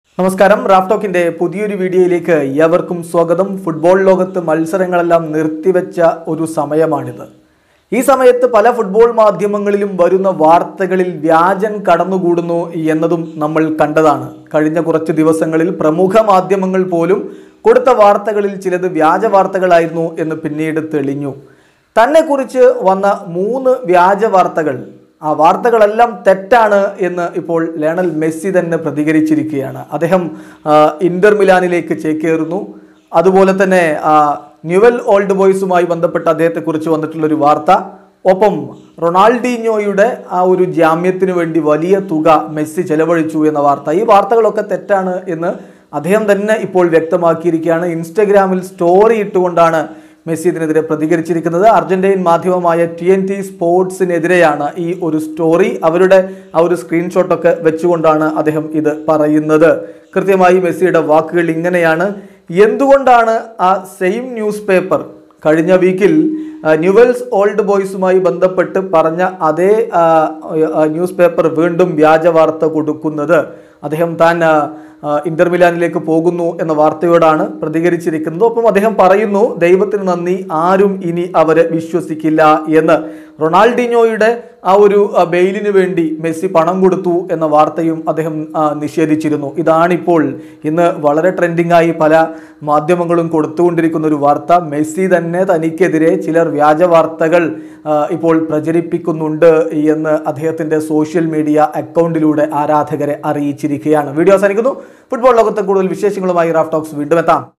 നമസ്കാരം റാഫ്ടോക്കിന്റെ പുതിയൊരു വീഡിയോയിലേക്ക് ഏവർക്കും സ്വാഗതം ഫുട്ബോൾ ലോകത്ത് മത്സരങ്ങളെല്ലാം നിർത്തിവെച്ച ഒരു സമയമാണിത് ഈ സമയത്ത് പല ഫുട്ബോൾ മാധ്യമങ്ങളിലും വരുന്ന വാർത്തകളിൽ വ്യാജൻ കടന്നുകൂടുന്നു എന്നതും നമ്മൾ കണ്ടതാണ് കഴിഞ്ഞ കുറച്ച് ദിവസങ്ങളിൽ പ്രമുഖ മാധ്യമങ്ങൾ പോലും കൊടുത്ത വാർത്തകളിൽ ചിലത് വ്യാജ വാർത്തകളായിരുന്നു എന്ന് പിന്നീട് തെളിഞ്ഞു തന്നെക്കുറിച്ച് വന്ന മൂന്ന് വ്യാജ വാർത്തകൾ ആ വാർത്തകളെല്ലാം തെറ്റാണ് എന്ന് ഇപ്പോൾ ലയണൽ മെസ്സി തന്നെ പ്രതികരിച്ചിരിക്കുകയാണ് അദ്ദേഹം ആ, ഇന്റർ മിലാനിലേക്ക് ചേക്കേറുന്നു അതുപോലെ തന്നെ ആ, ന്യൂവൽ ഓൾഡ് ബോയ്സുമായി ബന്ധപ്പെട്ട് അദ്ദേഹത്തെക്കുറിച്ച് വന്നിട്ടുള്ളൊരു വാർത്ത ഒപ്പം റൊണാൾഡീഞ്ഞോയുടെ ആ ഒരു ജാമ്യത്തിന് വേണ്ടി വലിയ തുക മെസ്സി ചെലവഴിച്ചു എന്ന വാർത്ത ഈ വാർത്തകളൊക്കെ തെറ്റാണ് എന്ന് അദ്ദേഹം തന്നെ ഇപ്പോൾ വ്യക്തമാക്കിയിരിക്കുകയാണ് ഇൻസ്റ്റഗ്രാമിൽ സ്റ്റോറി ഇട്ടുകൊണ്ടാണ് മെസ്സി ഇതിനെതിരെ പ്രതികരിച്ചിരിക്കുന്നത് അർജന്റീൻ മാധ്യമമായ ടി എൻ ടി സ്പോർട്സിനെതിരെയാണ് ഈ ഒരു സ്റ്റോറി അവരുടെ ആ ഒരു സ്ക്രീൻഷോട്ടൊക്കെ വെച്ചുകൊണ്ടാണ് അദ്ദേഹം ഇത് പറയുന്നത് കൃത്യമായി മെസ്സിയുടെ വാക്കുകൾ ഇങ്ങനെയാണ് എന്തുകൊണ്ടാണ് ആ സെയിം ന്യൂസ് പേപ്പർ കഴിഞ്ഞ വീക്കിൽ ആ, ന്യൂവൽസ് ഓൾഡ് ബോയ്സുമായി ബന്ധപ്പെട്ട് പറഞ്ഞ അതേ ആ, ആ, ന്യൂസ് പേപ്പർ വീണ്ടും വ്യാജ വാർത്ത കൊടുക്കുന്നത് അദ്ദേഹം താൻ ആ, ആ, ഇന്റർ മിലാനിലേക്ക് പോകുന്നു എന്ന വാർത്തയോടാണ് പ്രതികരിച്ചിരിക്കുന്നത് ഒപ്പം അദ്ദേഹം പറയുന്നു ദൈവത്തിന് നന്ദി ആരും ഇനി അവരെ വിശ്വസിക്കില്ല എന്ന് റൊണാൾഡിനോയുടെ ആ ഒരു ആ, ബെയിലിന് വേണ്ടി മെസ്സി പണം കൊടുത്തു എന്ന വാർത്തയും അദ്ദേഹം ആ, നിഷേധിച്ചിരുന്നു ഇതാണിപ്പോൾ ഇന്ന് വളരെ ട്രെൻഡിംഗ് ആയി പല മാധ്യമങ്ങളും കൊടുത്തുകൊണ്ടിരിക്കുന്ന ഒരു വാർത്ത മെസ്സി തന്നെ തനിക്കെതിരെ ചിലർ വ്യാജ വാർത്തകൾ ആ, ഇപ്പോൾ പ്രചരിപ്പിക്കുന്നുണ്ട് എന്ന് അദ്ദേഹത്തിന്റെ സോഷ്യൽ മീഡിയ അക്കൗണ്ടിലൂടെ ആരാധകരെ അറിയിച്ചിരിക്കുകയാണ് വീഡിയോ അവസാനിക്കുന്നു ഫുട്ബോൾ ലോകത്തെ കൂടുതൽ വിശേഷങ്ങളുമായി റാഫ് ടോക്സ് വീണ്ടും എത്താം